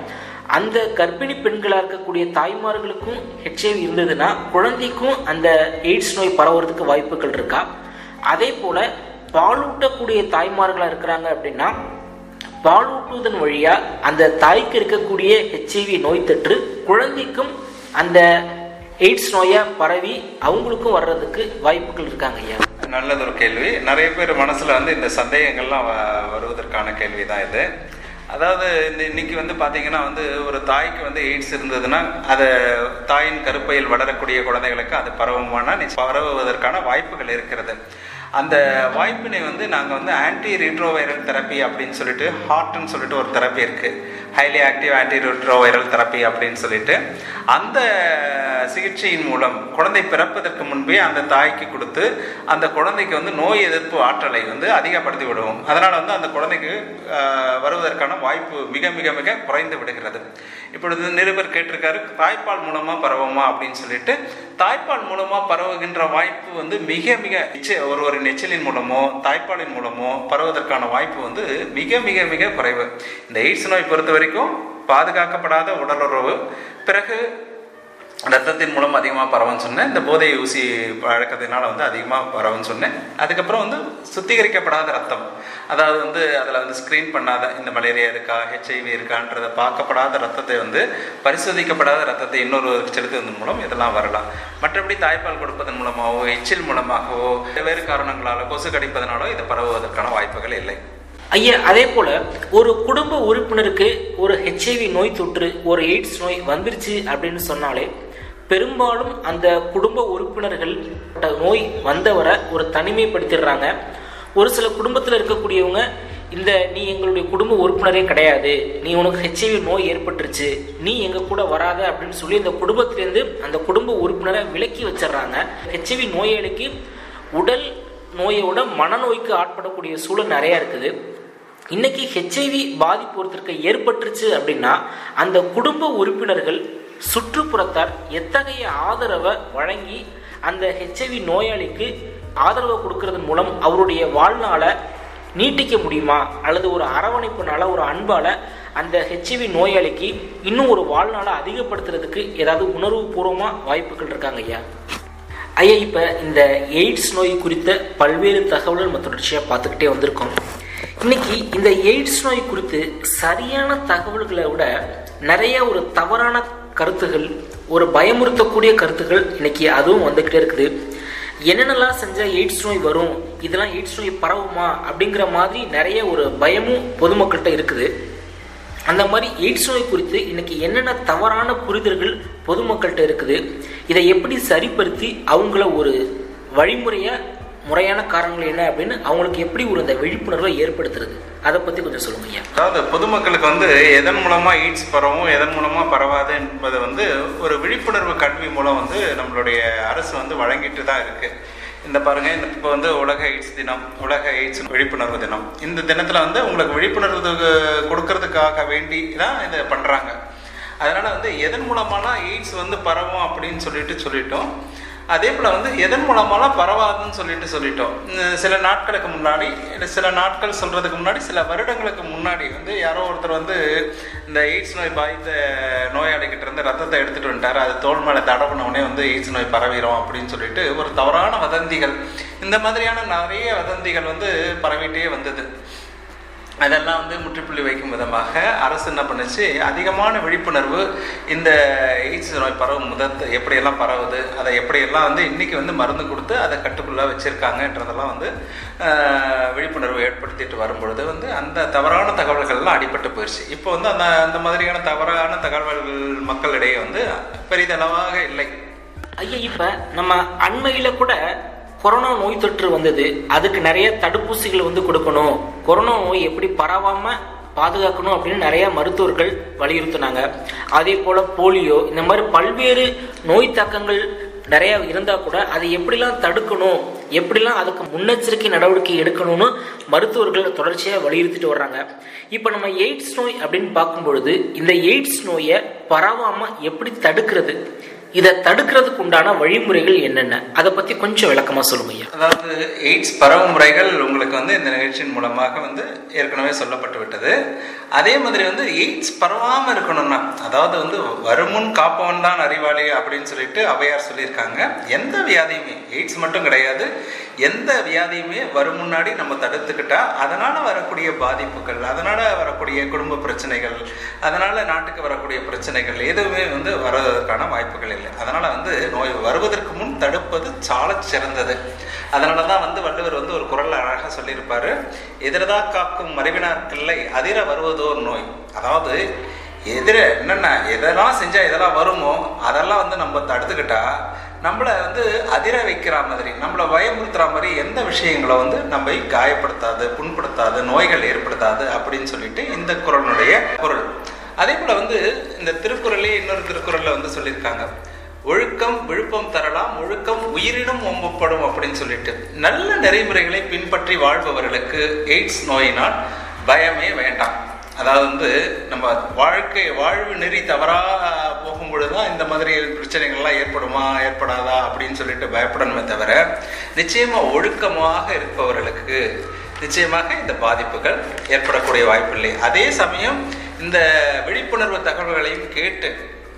அந்த கர்ப்பிணி பெண்களாக இருக்கக்கூடிய தாய்மார்களுக்கும் ஹெச்ஐவி இருந்ததுன்னா குழந்தைக்கும் அந்த எய்ட்ஸ் நோய் பரவுறதுக்கு வாய்ப்புகள் இருக்கா அதே போல பாலூட்டக்கூடிய தாய்மார்களாக இருக்கிறாங்க அப்படின்னா பாலூட்டுவதன் வழியா அந்த தாய்க்கு இருக்கக்கூடிய ஹெச்ஐவி நோய் தொற்று குழந்தைக்கும் அந்த எய்ட்ஸ் நோயை பரவி அவங்களுக்கும் வர்றதுக்கு வாய்ப்புகள் இருக்காங்க ஐயா நல்லது ஒரு கேள்வி நிறைய பேர் மனசுல வந்து இந்த சந்தேகங்கள்லாம் வ- வருவதற்கான கேள்வி தான் இது அதாவது இந்த இன்னைக்கு வந்து பாத்தீங்கன்னா வந்து ஒரு தாய்க்கு வந்து எய்ட்ஸ் இருந்ததுன்னா அதை தாயின் கருப்பையில் வளரக்கூடிய குழந்தைகளுக்கு அது பரவுமானா நிச்சயம் பரவுவதற்கான வாய்ப்புகள் இருக்கிறது அந்த வாய்ப்பினை வந்து நாங்கள் வந்து ஆன்டி ரீட்ரோவைரல் தெரப்பி அப்படின்னு சொல்லிட்டு ஹார்ட்னு சொல்லிட்டு ஒரு தெரப்பி இருக்கு highly active antiretroviral therapy அப்படின்னு சொல்லிட்டு அந்த சிகிச்சையின் மூலம் குழந்தை பிறப்பதற்கு முன்பே அந்த தாய்க்கு கொடுத்து அந்த குழந்தைக்கு வந்து நோய் எதிர்ப்பு ஆற்றலை வந்து அதிகப்படுத்தி விடுவோம் அதனால வந்து அந்த குழந்தைக்கு ஆஹ், வருவதற்கான வாய்ப்பு மிக மிக மிக குறைந்து விடுகிறது இப்பொழுது நிருபர் கேட்டிருக்காரு தாய்ப்பால் மூலமா பரவுமா அப்படின்னு சொல்லிட்டு தாய்ப்பால் மூலமா பரவுகின்ற வாய்ப்பு வந்து மிக மிக நிச்சய ஒருவரின் எச்சலின் மூலமோ தாய்ப்பாலின் மூலமோ பரவுவதற்கான வாய்ப்பு வந்து மிக மிக மிக குறைவு இந்த எய்ட்ஸ் நோய் பொறுத்த வரைக்கும் பாதுகாக்கப்படாத உடலுறவு பிறகு ரத்தத்தின் மூலம் அதிகமாக பரவுன்னு சொன்னேன் இந்த போதை ஊசி பழக்கத்தினால வந்து அதிகமாக பரவுன்னு சொன்னேன் அதுக்கப்புறம் வந்து சுத்திகரிக்கப்படாத ரத்தம் அதாவது வந்து அதில் வந்து ஸ்க்ரீன் பண்ணாத இந்த மலேரியா இருக்கா ஹெச்ஐவி இருக்கான்றதை பார்க்கப்படாத ரத்தத்தை வந்து பரிசோதிக்கப்படாத ரத்தத்தை இன்னொருவருக்கு செலுத்துவதன் மூலம் இதெல்லாம் வரலாம் மற்றபடி தாய்ப்பால் கொடுப்பதன் மூலமாகவோ எச்சில் மூலமாகவோ வேறு காரணங்களால கொசு கடிப்பதனாலோ இது பரவுவதற்கான வாய்ப்புகள் இல்லை ஐயா அதே போல ஒரு குடும்ப உறுப்பினருக்கு ஒரு ஹெச்ஐவி நோய் தொற்று ஒரு எய்ட்ஸ் நோய் வந்துருச்சு அப்படின்னு சொன்னாலே பெரும்பாலும் அந்த குடும்ப உறுப்பினர்கள் நோய் வந்தவரை ஒரு தனிமைப்படுத்திடுறாங்க ஒரு சில குடும்பத்தில் இருக்கக்கூடியவங்க இந்த நீ எங்களுடைய குடும்ப உறுப்பினரே கிடையாது நீ உனக்கு ஹெச்ஐவி நோய் ஏற்பட்டுருச்சு நீ எங்க கூட வராத அப்படின்னு சொல்லி இந்த குடும்பத்திலேருந்து அந்த குடும்ப உறுப்பினரை விலக்கி வச்சிடுறாங்க ஹெச்ஐவி நோயாளிக்கு உடல் நோயோட மனநோய்க்கு ஆட்படக்கூடிய சூழல் நிறைய இருக்குது இன்னைக்கு ஹெச்ஐவி பாதிப்பு ஒருத்தருக்கு ஏற்பட்டுருச்சு அப்படின்னா அந்த குடும்ப உறுப்பினர்கள் சுற்றுப்புறத்தார் எத்தகைய ஆதரவை வழங்கி அந்த ஹெச்ஐவி நோயாளிக்கு ஆதரவை கொடுக்கறதன் மூலம் அவருடைய வாழ்நாளை நீட்டிக்க முடியுமா அல்லது ஒரு அரவணைப்புனால ஒரு அன்பால அந்த ஹெச்ஐவி நோயாளிக்கு இன்னும் ஒரு வாழ்நாளை அதிகப்படுத்துறதுக்கு ஏதாவது உணர்வு பூர்வமா வாய்ப்புகள் இருக்காங்க ஐயா ஐயா இப்போ இந்த எய்ட்ஸ் நோய் குறித்த பல்வேறு தகவல்கள் நம்ம தொடர்ச்சியாக பார்த்துக்கிட்டே வந்திருக்கோம் இன்னைக்கு இந்த எய்ட்ஸ் நோய் குறித்து சரியான தகவல்களை விட நிறைய ஒரு தவறான கருத்துகள் ஒரு பயமுறுத்தக்கூடிய கருத்துகள் இன்னைக்கு அதுவும் வந்துக்கிட்டே இருக்குது என்னென்னலாம் செஞ்சால் எய்ட்ஸ் நோய் வரும் இதெல்லாம் எய்ட்ஸ் நோய் பரவுமா அப்படிங்கிற மாதிரி நிறைய ஒரு பயமும் பொதுமக்கள்கிட்ட இருக்குது அந்த மாதிரி எய்ட்ஸ் நோய் குறித்து இன்னைக்கு என்னென்ன தவறான புரிதல்கள் பொதுமக்கள்கிட்ட இருக்குது இதை எப்படி சரிப்படுத்தி அவங்கள ஒரு வழிமுறையா முறையான காரணங்கள் என்ன அப்படின்னு அவங்களுக்கு எப்படி ஒரு இந்த விழிப்புணர்வை ஏற்படுத்துறது அதை பத்தி கொஞ்சம் சொல்லுங்க ஐயா அதாவது பொதுமக்களுக்கு வந்து எதன் மூலமா எய்ட்ஸ் பரவும் எதன் மூலமா பரவாது என்பது வந்து ஒரு விழிப்புணர்வு கல்வி மூலம் வந்து நம்மளுடைய அரசு வந்து வழங்கிட்டு தான் இருக்கு இந்த பாருங்க இந்த இப்போ வந்து உலக எய்ட்ஸ் தினம் உலக எய்ட்ஸ் விழிப்புணர்வு தினம் இந்த தினத்துல வந்து உங்களுக்கு விழிப்புணர்வு கொடுக்கறதுக்காக வேண்டி தான் இதை பண்றாங்க அதனால வந்து எதன் மூலமாலாம் எய்ட்ஸ் வந்து பரவும் அப்படின்னு சொல்லிட்டு சொல்லிட்டோம் அதே போல் வந்து எதன் மூலமாலாம் பரவாதுன்னு சொல்லிட்டு சொல்லிட்டோம் உம் சில நாட்களுக்கு முன்னாடி இல்ல சில நாட்கள் சொல்கிறதுக்கு முன்னாடி சில வருடங்களுக்கு முன்னாடி வந்து யாரோ ஒருத்தர் வந்து இந்த எய்ட்ஸ் நோய் பாதித்த நோயாளிகிட்ட இருந்து ரத்தத்தை எடுத்துகிட்டு வந்துட்டார் அது தோல் மேலே தடவுன உடனே வந்து எய்ட்ஸ் நோய் பரவிடும் அப்படின்னு சொல்லிட்டு ஒரு தவறான வதந்திகள் இந்த மாதிரியான நிறைய வதந்திகள் வந்து பரவிட்டே வந்தது அதெல்லாம் வந்து முற்றுப்புள்ளி வைக்கும் விதமாக அரசு என்ன பண்ணுச்சு அதிகமான விழிப்புணர்வு இந்த எய்ட்ஸ் நோய் பரவும் முதத்து எப்படியெல்லாம் பரவுது அதை எப்படியெல்லாம் வந்து இன்னைக்கு வந்து மருந்து கொடுத்து அதை கட்டுக்குள்ளே வச்சுருக்காங்கன்றதெல்லாம் வந்து ஆஹ், விழிப்புணர்வு ஏற்படுத்திட்டு வரும்பொழுது வந்து அந்த தவறான தகவல்கள்லாம் அடிபட்டு போயிடுச்சு இப்போ வந்து அந்த அந்த மாதிரியான தவறான தகவல்கள் மக்களிடையே வந்து பெரிதளவாக இல்லை ஐயா இப்ப நம்ம அண்மையில கூட கொரோனா நோய் தொற்று வந்தது அதுக்கு நிறைய தடுப்பூசிகள் வந்து கொடுக்கணும் கொரோனா நோய் எப்படி பரவாம பாதுகாக்கணும் அப்படின்னு நிறைய மருத்துவர்கள் வலியுறுத்தினாங்க அதே போல போலியோ இந்த மாதிரி பல்வேறு நோய் தாக்கங்கள் நிறைய இருந்தா கூட அதை எப்படிலாம் தடுக்கணும் எப்படிலாம் அதுக்கு முன்னெச்சரிக்கை நடவடிக்கை எடுக்கணும்னு மருத்துவர்கள் தொடர்ச்சியாக வலியுறுத்திட்டு வர்றாங்க இப்போ நம்ம எய்ட்ஸ் நோய் அப்படின்னு பார்க்கும் பொழுது இந்த எய்ட்ஸ் நோயை பரவாம எப்படி தடுக்கிறது இதை தடுக்கிறதுக்கு உண்டான வழிமுறைகள் என்னென்ன அதை பத்தி கொஞ்சம் விளக்கமா சொல்லுங்க ஐயா அதாவது எய்ட்ஸ் பரவும் முறைகள் உங்களுக்கு வந்து இந்த நிகழ்ச்சியின் மூலமாக வந்து ஏற்கனவே சொல்லப்பட்டு விட்டது அதே மாதிரி வந்து எய்ட்ஸ் பரவாமல் இருக்கணும்னா அதாவது வந்து வருமுன் காப்பவன் தான் அறிவாளி அப்படின்னு சொல்லிட்டு அவையார் சொல்லியிருக்காங்க எந்த வியாதியுமே எய்ட்ஸ் மட்டும் கிடையாது எந்த வியாதியுமே வரும் முன்னாடி நம்ம தடுத்துக்கிட்டா அதனால வரக்கூடிய பாதிப்புகள் அதனால வரக்கூடிய குடும்ப பிரச்சனைகள் அதனால நாட்டுக்கு வரக்கூடிய பிரச்சனைகள் எதுவுமே வந்து வருவதற்கான வாய்ப்புகள் இல்லை அதனால வந்து நோய் வருவதற்கு முன் தடுப்பது சால சிறந்தது அதனால தான் வந்து வள்ளுவர் வந்து ஒரு குரல்ல அழகாக சொல்லியிருப்பாரு எதிரதா காக்கும் மறைவினார்க்கில்லை அதிர வருவதோர் நோய் அதாவது எதிர என்னென்ன எதெல்லாம் செஞ்சா எதெல்லாம் வருமோ அதெல்லாம் வந்து நம்ம தடுத்துக்கிட்டா நம்மளை வந்து அதிர வைக்கிற மாதிரி நம்மளை பயமுறுத்துற மாதிரி எந்த விஷயங்களை வந்து நம்ம காயப்படுத்தாது புண்படுத்தாது நோய்கள் ஏற்படுத்தாது அப்படின்னு சொல்லிட்டு இந்த குரலுடைய பொருள் அதே போல வந்து இந்த திருக்குறளே இன்னொரு திருக்குறள்ல வந்து சொல்லியிருக்காங்க ஒழுக்கம் விழுப்பம் தரலாம் ஒழுக்கம் உயிரினும் ஓம்பப்படும் அப்படின்னு சொல்லிட்டு நல்ல நெறிமுறைகளை பின்பற்றி வாழ்பவர்களுக்கு எய்ட்ஸ் நோயினால் பயமே வேண்டாம் அதாவது வந்து நம்ம வாழ்க்கை வாழ்வு நெறி தவறா போகும் பொழுதுதான் இந்த மாதிரி பிரச்சனைகள்லாம் ஏற்படுமா ஏற்படாதா அப்படின்னு சொல்லிட்டு பயப்படணுமே தவிர நிச்சயமா ஒழுக்கமாக இருப்பவர்களுக்கு நிச்சயமாக இந்த பாதிப்புகள் ஏற்படக்கூடிய வாய்ப்பில்லை அதே சமயம் இந்த விழிப்புணர்வு தகவல்களையும் கேட்டு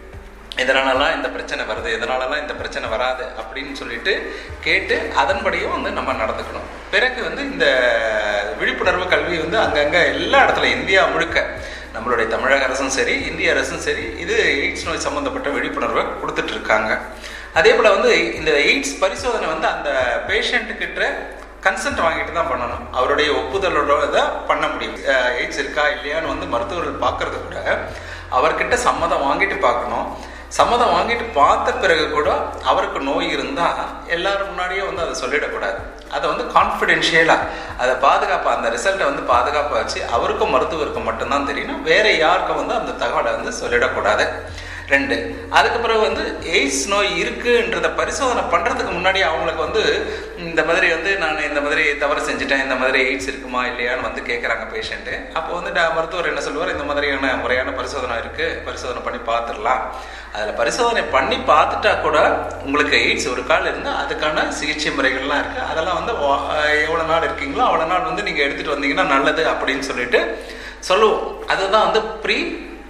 இதனாலலாம் இந்த பிரச்சனை வருது இதனாலலாம் இந்த பிரச்சனை வராது அப்படின்னு சொல்லிட்டு கேட்டு அதன்படியும் வந்து நம்ம நடந்துக்கணும் பிறகு வந்து இந்த விழிப்புணர்வு கல்வி வந்து அங்கங்கே எல்லா இடத்துல இந்தியா முழுக்க நம்மளுடைய தமிழக அரசும் சரி இந்திய அரசும் சரி இது எய்ட்ஸ் நோய் சம்மந்தப்பட்ட விழிப்புணர்வை கொடுத்துட்டு இருக்காங்க அதே போல் வந்து இந்த எய்ட்ஸ் பரிசோதனை வந்து அந்த பேஷண்ட்டுக்கிட்ட கன்சென்ட் வாங்கிட்டு தான் பண்ணணும் அவருடைய ஒப்புதலோட தான் பண்ண முடியும் எய்ட்ஸ் இருக்கா இல்லையான்னு வந்து மருத்துவர்கள் பார்க்கறது கூட அவர்கிட்ட சம்மதம் வாங்கிட்டு பார்க்கணும் சம்மதம் வாங்கிட்டு பார்த்த பிறகு கூட அவருக்கு நோய் இருந்தால் எல்லாரும் முன்னாடியே வந்து அதை சொல்லிடக்கூடாது அதை வந்து கான்ஃபிடென்ஷியலாக அதை பாதுகாப்பாக அந்த ரிசல்ட்டை வந்து பாதுகாப்பாக வச்சு அவருக்கும் மருத்துவருக்கும் மட்டும்தான் தெரியணும் வேற யாருக்கும் வந்து அந்த தகவலை வந்து சொல்லிடக்கூடாது ரெண்டு அதுக்கு பிறகு வந்து எய்ட்ஸ் நோய் இருக்குன்றத பரிசோதனை பண்ணுறதுக்கு முன்னாடி அவங்களுக்கு வந்து இந்த மாதிரி வந்து நான் இந்த மாதிரி தவறு செஞ்சுட்டேன் இந்த மாதிரி எய்ட்ஸ் இருக்குமா இல்லையான்னு வந்து கேட்குறாங்க பேஷண்ட்டு அப்போ வந்து ட- மருத்துவர் என்ன சொல்லுவார் இந்த மாதிரியான முறையான பரிசோதனை இருக்குது பரிசோதனை பண்ணி பார்த்துடலாம் அதில் பரிசோதனை பண்ணி பார்த்துட்டா கூட உங்களுக்கு எய்ட்ஸ் ஒரு கால் இருந்தால் அதுக்கான சிகிச்சை முறைகள்லாம் இருக்குது அதெல்லாம் வந்து வா- எவ்வளோ நாள் இருக்கீங்களோ அவ்வளோ நாள் வந்து நீங்கள் எடுத்துகிட்டு வந்தீங்கன்னா நல்லது அப்படின்னு சொல்லிட்டு சொல்லுவோம் அதுதான் வந்து ப்ரீ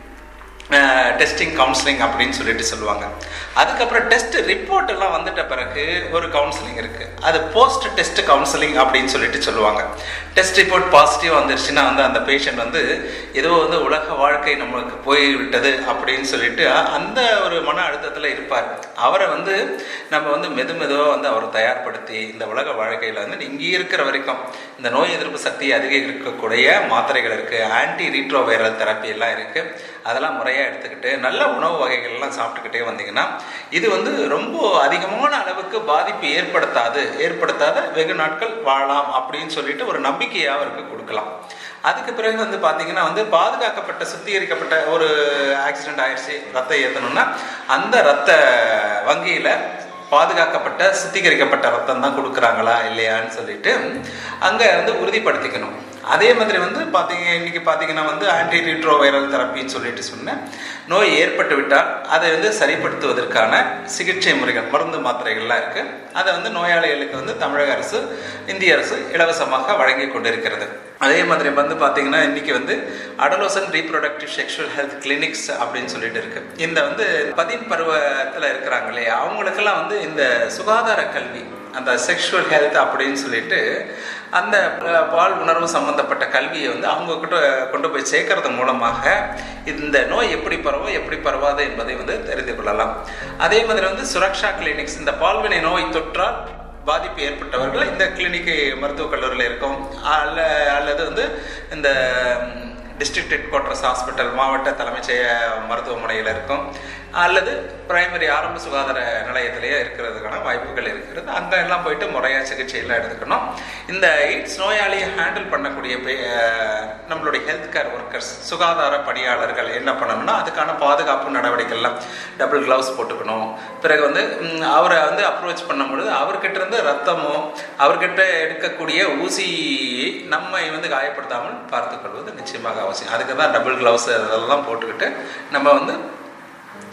டெஸ்டிங் கவுன்சிலிங் அப்படின்னு சொல்லிட்டு சொல்லுவாங்க அதுக்கப்புறம் டெஸ்ட் ரிப்போர்ட் எல்லாம் வந்துட்ட பிறகு ஒரு கவுன்சிலிங் இருக்கு அது போஸ்ட் டெஸ்ட் கவுன்சிலிங் அப்படின்னு சொல்லிட்டு சொல்லுவாங்க டெஸ்ட் ரிப்போர்ட் பாசிட்டிவ் வந்துருச்சுன்னா வந்து அந்த பேஷண்ட் வந்து ஏதோ வந்து உலக வாழ்க்கை நம்மளுக்கு போய்விட்டது அப்படின்னு சொல்லிட்டு அந்த ஒரு மன அழுத்தத்தில் இருப்பார் அவரை வந்து நம்ம வந்து மெது மெதுவாக வந்து அவரை தயார்படுத்தி இந்த உலக வாழ்க்கையில் வந்து இங்கே இருக்கிற வரைக்கும் இந்த நோய் எதிர்ப்பு சக்தி அதிகரிக்கக்கூடிய மாத்திரைகள் இருக்கு ஆன்டி ரீட்ரோ வைரல் தெரப்பி எல்லாம் இருக்கு அதெல்லாம் முறையாக எடுத்துக்கிட்டு நல்ல உணவு வகைகள்லாம் சாப்பிட்டுக்கிட்டே வந்தீங்கன்னா இது வந்து ரொம்ப அதிகமான அளவுக்கு பாதிப்பு ஏற்படுத்தாது ஏற்படுத்தாத வெகு நாட்கள் வாழலாம் அப்படின்னு சொல்லிட்டு ஒரு நம்பிக்கையை அவருக்கு கொடுக்கலாம் அதுக்கு பிறகு வந்து பார்த்தீங்கன்னா வந்து பாதுகாக்கப்பட்ட சுத்திகரிக்கப்பட்ட ஒரு ஆக்சிடென்ட் ஆயிடுச்சு ரத்தம் ஏற்றணும்னா அந்த ரத்த வங்கியில் பாதுகாக்கப்பட்ட சுத்திகரிக்கப்பட்ட ரத்தம் தான் கொடுக்குறாங்களா இல்லையான்னு சொல்லிட்டு அங்கே வந்து உறுதிப்படுத்திக்கணும் அதே மாதிரி வந்து பார்த்தீங்க இன்னைக்கு பார்த்தீங்கன்னா வந்து ஆன்டி ரீட்ரோ வைரல் தெரப்பின்னு சொல்லிட்டு சொன்னேன் நோய் ஏற்பட்டு விட்டால் அதை வந்து சரிப்படுத்துவதற்கான சிகிச்சை முறைகள் மருந்து மாத்திரைகள்லாம் இருக்கு அதை வந்து நோயாளிகளுக்கு வந்து தமிழக அரசு இந்திய அரசு இலவசமாக வழங்கி கொண்டிருக்கிறது அதே மாதிரி வந்து பார்த்தீங்கன்னா இன்னைக்கு வந்து adolescent reproductive sexual health clinics அப்படின்னு சொல்லிட்டு இருக்கு இந்த வந்து பதின் பருவத்தில் இருக்கிறாங்க இல்லையா அவங்களுக்கெல்லாம் வந்து இந்த சுகாதார கல்வி அந்த செக்ஷுவல் ஹெல்த் அப்படின்னு சொல்லிட்டு அந்த அஹ், பால் உணர்வு சம்பந்தப்பட்ட கல்வியை வந்து அவங்க கிட்ட கொண்டு போய் சேர்க்கறது மூலமாக இந்த நோய் எப்படி பரவும் எப்படி பரவாது என்பதை வந்து தெரிந்து கொள்ளலாம் அதே மாதிரி வந்து சுரக்ஷா கிளினிக்ஸ் இந்த பால்வினை நோய் தொற்றால் பாதிப்பு ஏற்பட்டவர்கள் இந்த கிளினிக்கு மருத்துவக் கல்லூரியில் இருக்கும் அல்ல அல்லது வந்து இந்த டிஸ்ட்ரிக்ட் ஹெட் குவார்ட்டர்ஸ் ஹாஸ்பிட்டல் மாவட்ட தலைமைச் செயல மருத்துவமனையில் இருக்கும் அல்லது பிரைமரி ஆரம்ப சுகாதார நிலையத்திலேயே இருக்கிறதுக்கான வாய்ப்புகள் இருக்கிறது அங்கே எல்லாம் போயிட்டு முறையாக சிகிச்சை எல்லாம் எடுத்துக்கணும் இந்த எய்ட்ஸ் நோயாளியை ஹேண்டில் பண்ணக்கூடிய பே- அஹ் நம்மளுடைய ஹெல்த் கேர் ஒர்க்கர்ஸ் சுகாதார பணியாளர்கள் என்ன பண்ணணும்னா அதுக்கான பாதுகாப்பு நடவடிக்கைகள்லாம் டபுள் கிளவுஸ் போட்டுக்கணும் பிறகு வந்து ம், அவரை வந்து அப்ரோச் பண்ணும் பொழுது அவர்கிட்ட இருந்து ரத்தமோ அவர்கிட்ட எடுக்கக்கூடிய ஊசி நம்மை வந்து காயப்படுத்தாமல் பார்த்துக்கொள்வது நிச்சயமாக அவசியம் அதுக்கு தான் டபுள் கிளவுஸ் அதெல்லாம் போட்டுக்கிட்டு நம்ம வந்து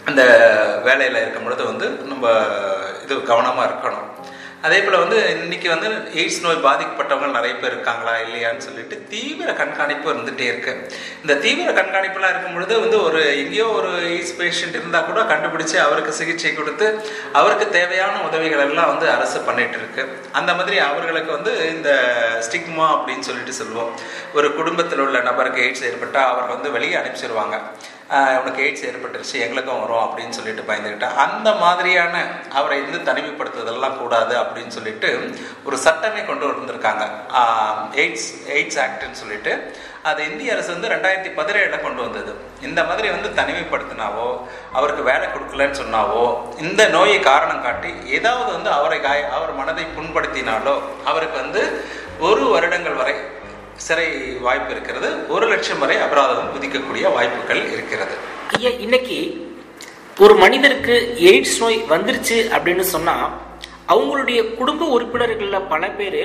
அந்த வேலையில் இருக்கும் பொழுது வந்து நம்ம இது கவனமாக இருக்கணும் அதே போல் வந்து இன்னைக்கு வந்து எய்ட்ஸ் நோய் பாதிக்கப்பட்டவங்க நிறைய பேர் இருக்காங்களா இல்லையான்னு சொல்லிட்டு தீவிர கண்காணிப்பு இருந்துகிட்டே இருக்கு இந்த தீவிர கண்காணிப்புலாம் இருக்கும் பொழுது வந்து ஒரு எங்கேயோ ஒரு எய்ட்ஸ் பேஷண்ட் இருந்தால் கூட கண்டுபிடிச்சு அவருக்கு சிகிச்சை கொடுத்து அவருக்கு தேவையான உதவிகள் எல்லாம் வந்து அரசு பண்ணிட்டு இருக்கு அந்த மாதிரி அவர்களுக்கு வந்து இந்த ஸ்டிக்மா அப்படின்னு சொல்லிட்டு சொல்லுவோம் ஒரு குடும்பத்தில் உள்ள நபருக்கு எய்ட்ஸ் ஏற்பட்டால் அவர் வந்து வெளியே அனுப்பிச்சிருவாங்க ஆஹ் உனக்கு எய்ட்ஸ் ஏற்பட்டுருச்சு எங்களுக்கும் வரும் அப்படின்னு சொல்லிட்டு பயந்துக்கிட்டு அந்த மாதிரியான அவரை வந்து தனிமைப்படுத்துவதெல்லாம் கூடாது அப்படின்னு சொல்லிட்டு ஒரு சட்டமே கொண்டு வந்திருக்காங்க ஆஹ் எய்ட்ஸ் எய்ட்ஸ் ஆக்ட்னு சொல்லிட்டு அது இந்திய அரசு வந்து ரெண்டாயிரத்தி பதினேழில் கொண்டு வந்தது இந்த மாதிரி வந்து தனிமைப்படுத்தினாவோ அவருக்கு வேலை கொடுக்கலன்னு சொன்னாவோ இந்த நோயை காரணம் காட்டி ஏதாவது வந்து அவரை காய அவர் மனதை புண்படுத்தினாலோ அவருக்கு வந்து ஒரு வருடங்கள் வரை சிறை வாய்ப்பு இருக்கிறது ஒரு லட்சம் வரை அபராதம் விதிக்கக்கூடிய வாய்ப்புகள் இருக்கிறது ஐயா இன்னைக்கு ஒரு மனிதருக்கு எய்ட்ஸ் நோய் வந்துருச்சு அப்படின்னு சொன்னா அவங்களுடைய குடும்ப உறுப்பினர்கள்ல பல பேர்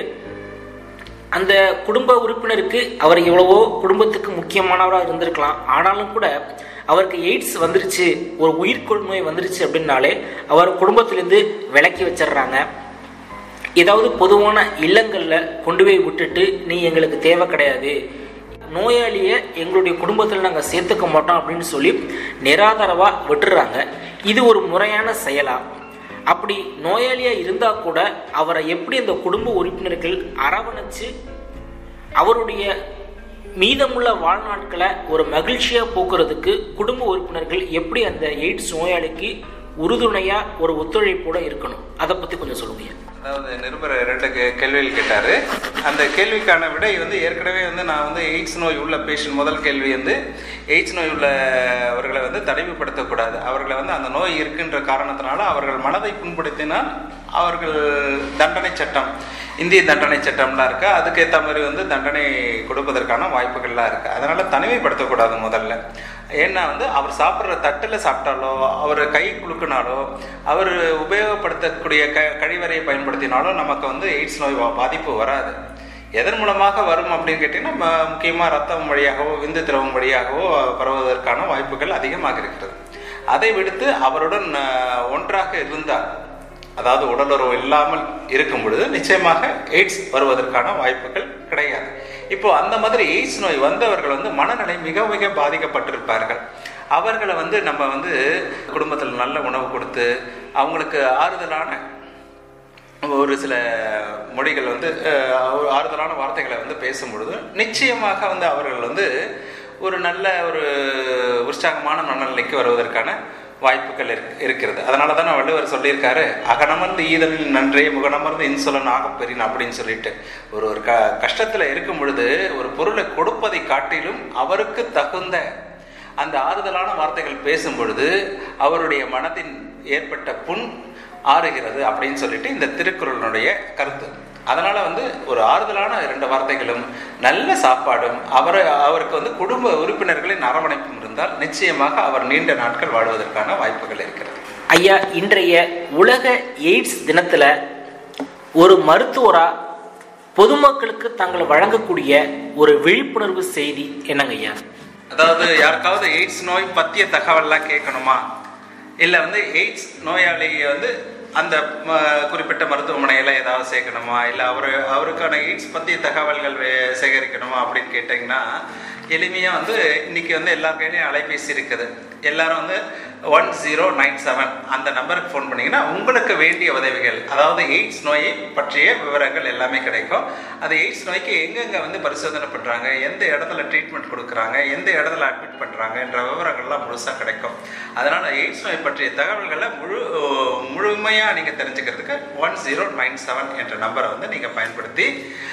அந்த குடும்ப உறுப்பினருக்கு அவர் எவ்வளவோ குடும்பத்துக்கு முக்கியமானவராக இருந்திருக்கலாம் ஆனாலும் கூட அவருக்கு எய்ட்ஸ் வந்துருச்சு ஒரு உயிர்கொள் நோய் வந்துருச்சு அப்படின்னாலே அவர் குடும்பத்திலேருந்து விலக்கி வச்சிடுறாங்க ஏதாவது பொதுவான இல்லங்களில் கொண்டு போய் விட்டுட்டு நீ எங்களுக்கு தேவை கிடையாது நோயாளியை எங்களுடைய குடும்பத்தில் நாங்கள் சேர்த்துக்க மாட்டோம் அப்படின்னு சொல்லி நிராதரவாக விட்டுறாங்க இது ஒரு முறையான செயலா அப்படி நோயாளியாக இருந்தால் கூட அவரை எப்படி அந்த குடும்ப உறுப்பினர்கள் அரவணைச்சு அவருடைய மீதமுள்ள வாழ்நாட்களை ஒரு மகிழ்ச்சியாக போக்குறதுக்கு குடும்ப உறுப்பினர்கள் எப்படி அந்த எய்ட்ஸ் நோயாளிக்கு உறுதுணையாக ஒரு ஒத்துழைப்போட இருக்கணும் அதை பற்றி கொஞ்சம் சொல்லுங்க அதாவது நிருபர் ரெண்டு கே- கேள்விகள் கேட்டாரு அந்த கேள்விக்கான விடை வந்து ஏற்கனவே வந்து நான் வந்து எய்ட்ஸ் நோய் உள்ள பேஷண்ட் முதல் கேள்வி வந்து எய்ட்ஸ் நோய் உள்ளவர்களை வந்து தனிமைப்படுத்தக்கூடாது அவர்களை வந்து அந்த நோய் இருக்குன்ற காரணத்தினால அவர்கள் மனதை புண்படுத்தினால் அவர்கள் தண்டனை சட்டம் இந்திய தண்டனை சட்டம்லாம் இருக்கு அதுக்கேற்ற மாதிரி வந்து தண்டனை கொடுப்பதற்கான வாய்ப்புகள்லாம் இருக்கு அதனால தனிமைப்படுத்தக்கூடாது முதல்ல ஏன்னா வந்து அவர் சாப்பிட்ற தட்டில் சாப்பிட்டாலோ அவர் கை குலுக்கினாலோ அவர் உபயோகப்படுத்தக்கூடிய க கழிவறையை பயன்படுத்தினாலோ நமக்கு வந்து எய்ட்ஸ் நோய் வா- பாதிப்பு வராது எதன் மூலமாக வரும் அப்படின்னு கேட்டிங்கன்னா ம- முக்கியமா ரத்தம் வழியாகவோ விந்து திரவம் வழியாகவோ பரவுவதற்கான வாய்ப்புகள் அதிகமாக இருக்கிறது அதை விடுத்து அவருடன் அஹ், ஒன்றாக இருந்தால் அதாவது உடலுறவு இல்லாமல் இருக்கும் பொழுது நிச்சயமாக எய்ட்ஸ் வருவதற்கான வாய்ப்புகள் கிடையாது இப்போ அந்த மாதிரி எய்ட்ஸ் நோய் வந்தவர்கள் வந்து மனநிலை மிக மிக பாதிக்கப்பட்டிருப்பார்கள் அவர்களை வந்து நம்ம வந்து குடும்பத்தில் நல்ல உணவு கொடுத்து அவங்களுக்கு ஆறுதலான ஒரு சில மொழிகள் வந்து அஹ், ஒரு ஆறுதலான வார்த்தைகளை வந்து பேசும் பொழுது நிச்சயமாக வந்து அவர்கள் வந்து ஒரு நல்ல ஒரு உற்சாகமான மனநிலைக்கு வருவதற்கான வாய்ப்புகள் இருக்- இருக்கிறது அதனால தான் வள்ளுவர் சொல்லியிருக்காரு அகனமர்ந்து ஈதலில் நன்றே முகனமர்ந்து இன்சுலன் ஆகப்பெறின் அப்படின்னு சொல்லிட்டு ஒரு ஒரு க கஷ்டத்தில் இருக்கும் பொழுது ஒரு பொருளை கொடுப்பதை காட்டிலும் அவருக்கு தகுந்த அந்த ஆறுதலான வார்த்தைகள் பேசும் பொழுது அவருடைய மனதின் ஏற்பட்ட புண் ஆறுகிறது அப்படின்னு சொல்லிட்டு இந்த திருக்குறளுடைய கருத்து அதனால வந்து ஒரு ஆறுதலான இரண்டு வார்த்தைகளும் நல்ல சாப்பாடும் அவரை அவருக்கு வந்து குடும்ப உறுப்பினர்களின் அரவணைப்பும் இருந்தால் நிச்சயமாக அவர் நீண்ட நாட்கள் வாழ்வதற்கான வாய்ப்புகள் இருக்கிறது ஐயா இன்றைய உலக எய்ட்ஸ் தினத்துல ஒரு மருத்துவரா பொதுமக்களுக்கு தாங்கள் வழங்கக்கூடிய ஒரு விழிப்புணர்வு செய்தி என்னங்க ஐயா அதாவது யாருக்காவது எய்ட்ஸ் நோய் பற்றிய தகவல்லாம் கேட்கணுமா இல்லை வந்து எய்ட்ஸ் நோயாளியை வந்து அந்த ம, குறிப்பிட்ட மருத்துவமனையில் ஏதாவது சேர்க்கணுமா இல்லை அவர் அவருக்கான எய்ட்ஸ் பற்றிய தகவல்கள் வே- சேகரிக்கணுமா அப்படின்னு கேட்டிங்கன்னா எளிமையாக வந்து இன்னைக்கு வந்து எல்லார் கையிலையும் அலைபேசி இருக்குது எல்லாரும் வந்து ஒன் ஜீரோ நைன் செவன் அந்த நம்பருக்கு ஃபோன் பண்ணீங்கன்னா உங்களுக்கு வேண்டிய உதவிகள் அதாவது எய்ட்ஸ் நோயை பற்றிய விவரங்கள் எல்லாமே கிடைக்கும் அது எய்ட்ஸ் நோய்க்கு எங்கெங்க வந்து பரிசோதனை பண்ணுறாங்க எந்த இடத்துல ட்ரீட்மெண்ட் கொடுக்குறாங்க எந்த இடத்துல அட்மிட் பண்ணுறாங்கன்ற விவரங்கள்லாம் முழுசாக கிடைக்கும் அதனால் எய்ட்ஸ் நோய் பற்றிய தகவல்களை முழு முழுமையாக நீங்கள் தெரிஞ்சுக்கிறதுக்கு ஒன் ஜீரோ நைன் செவன் என்ற நம்பரை வந்து நீங்கள் பயன்படுத்தி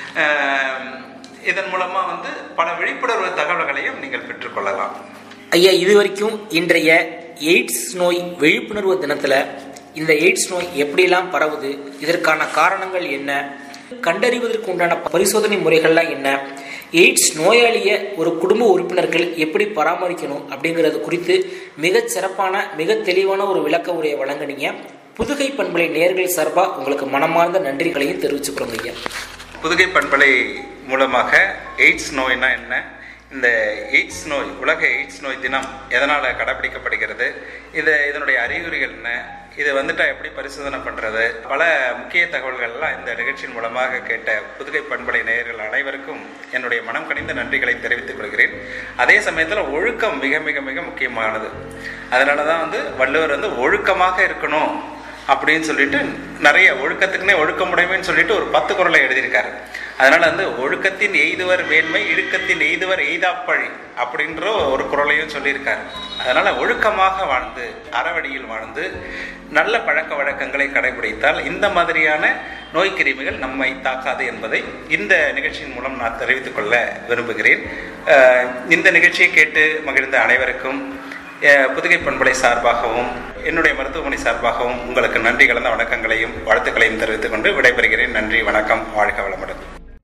ஆம், இதன் மூலமாக வந்து பல விழிப்புணர்வு தகவல்களையும் நீங்கள் பெற்றுக்கொள்ளலாம் ஐயா இது வரைக்கும் இன்றைய எய்ட்ஸ் நோய் விழிப்புணர்வு தினத்துல இந்த எய்ட்ஸ் நோய் எப்படியெல்லாம் பரவுது இதற்கான காரணங்கள் என்ன கண்டறிவதற்கு உண்டான பரிசோதனை முறைகள்லாம் என்ன எய்ட்ஸ் நோயாளிய ஒரு குடும்ப உறுப்பினர்கள் எப்படி பராமரிக்கணும் அப்படிங்கிறது குறித்து மிகச் சிறப்பான மிக தெளிவான ஒரு விளக்க உரையை வழங்குனீங்க புதுகை பண்பலை நேர்கள் சார்பாக உங்களுக்கு மனமார்ந்த நன்றிகளையும் தெரிவிச்சுக்கிறோங்க ஐயா புதுகை பண்பலை மூலமாக எய்ட்ஸ் நோய்னா என்ன இந்த எய்ட்ஸ் நோய் உலக எய்ட்ஸ் நோய் தினம் எதனால் கடைபிடிக்கப்படுகிறது இது இதனுடைய அறிகுறிகள் என்ன இது வந்துட்டா எப்படி பரிசோதனை பண்ணுறது பல முக்கிய தகவல்கள்லாம் இந்த நிகழ்ச்சியின் மூலமாக கேட்ட புதுகை பண்பலை நேயர்கள் அனைவருக்கும் என்னுடைய மனம் கனிந்த நன்றிகளை தெரிவித்துக் கொள்கிறேன் அதே சமயத்தில் ஒழுக்கம் மிக மிக மிக முக்கியமானது அதனால தான் வந்து வள்ளுவர் வந்து ஒழுக்கமாக இருக்கணும் அப்படின்னு சொல்லிட்டு நிறைய ஒழுக்கத்துக்குனே ஒழுக்கமுடைமைன்னு சொல்லிட்டு ஒரு பத்து குரலை எழுதியிருக்காரு அதனால வந்து ஒழுக்கத்தின் எய்துவர் வேண்மை இழுக்கத்தின் எய்துவர் எய்தாப்பழி அப்படின்ற ஒரு குரலையும் சொல்லியிருக்காரு அதனால ஒழுக்கமாக வாழ்ந்து அறவழியில் வாழ்ந்து நல்ல பழக்க வழக்கங்களை கடைபிடித்தால் இந்த மாதிரியான நோய் கிருமிகள் நம்மை தாக்காது என்பதை இந்த நிகழ்ச்சியின் மூலம் நான் தெரிவித்துக் கொள்ள விரும்புகிறேன் அஹ் இந்த நிகழ்ச்சியை கேட்டு மகிழ்ந்த அனைவருக்கும் அஹ் புதுகை பண்பலை சார்பாகவும் என்னுடைய மருத்துவமனை சார்பாகவும் உங்களுக்கு நன்றி கலந்த வணக்கங்களையும் வாழ்த்துக்களையும் தெரிவித்துக் கொண்டு விடைபெறுகிறேன் நன்றி வணக்கம் வாழ்க வளமுடன்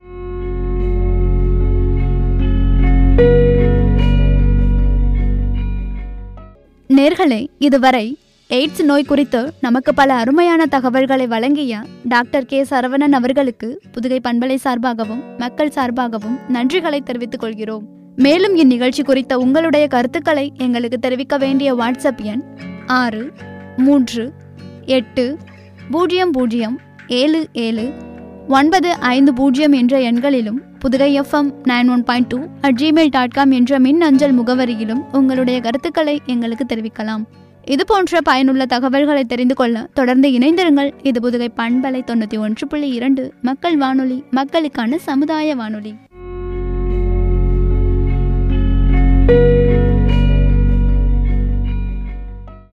நேர்களே இதுவரை எய்ட்ஸ் நோய் குறித்து நமக்கு பல அருமையான தகவல்களை வழங்கிய டாக்டர் கே சரவணன் அவர்களுக்கு புதுகை பண்பலை சார்பாகவும் மக்கள் சார்பாகவும் நன்றிகளை தெரிவித்துக் கொள்கிறோம் மேலும் இந்நிகழ்ச்சி குறித்த உங்களுடைய கருத்துக்களை எங்களுக்கு தெரிவிக்க வேண்டிய வாட்ஸ்அப் எண் ஆறு மூன்று எட்டு பூஜ்ஜியம் பூஜ்ஜியம் ஏழு ஏழு ஒன்பது ஐந்து பூஜ்ஜியம் என்ற எண்களிலும் Pudugai FM nine one point two at Gmail dot com என்ற மின் அஞ்சல் முகவரியிலும் உங்களுடைய கருத்துக்களை எங்களுக்கு தெரிவிக்கலாம் இது போன்ற பயனுள்ள தகவல்களை தெரிந்து கொள்ள தொடர்ந்து இணைந்திருங்கள் இது புதுகை பண்பலை தொண்ணூற்றி ஒன்று புள்ளி இரண்டு மக்கள் வானொலி மக்களுக்கான சமுதாய வானொலி